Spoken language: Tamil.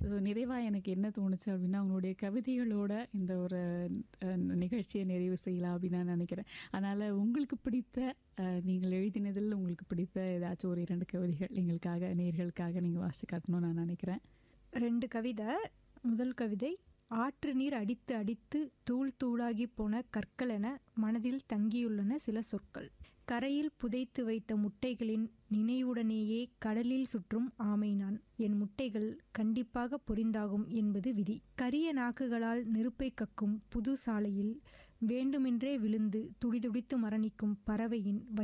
ஸோ நிறைவாக எனக்கு என்ன தோணுச்சு அப்படின்னா உங்களுடைய கவிதைகளோட இந்த ஒரு அஹ், நிகழ்ச்சியை நிறைவு செய்யலாம் அப்படின்னு நான் நினைக்கிறேன் அதனால் உங்களுக்கு பிடித்த அஹ், நீங்கள் எழுதினதில் உங்களுக்கு பிடித்த ஏதாச்சும் ஒரு இரண்டு கவிதைகள் எங்களுக்காக நேர்களுக்காக நீங்கள் வாசித்து காட்டணும்னு நான் நினைக்கிறேன் ரெண்டு கவிதை முதல் கவிதை ஆற்று நீர் அடித்து அடித்து தூள் தூளாகி போன கற்கள் என மனதில் தங்கியுள்ளன சில சொற்கள் கரையில் புதைத்து வைத்த முட்டைகளின் நினைவுடனேயே கடலில் சுற்றும் ஆமை நான் என் முட்டைகள் கண்டிப்பாக பொரிந்தாகும் என்பது விதி கரிய நாக்குகளால் நெருப்பை கக்கும் புது சாலையில் வேண்டுமென்றே விழுந்து துடிதுடித்து மரணிக்கும் பறவையின்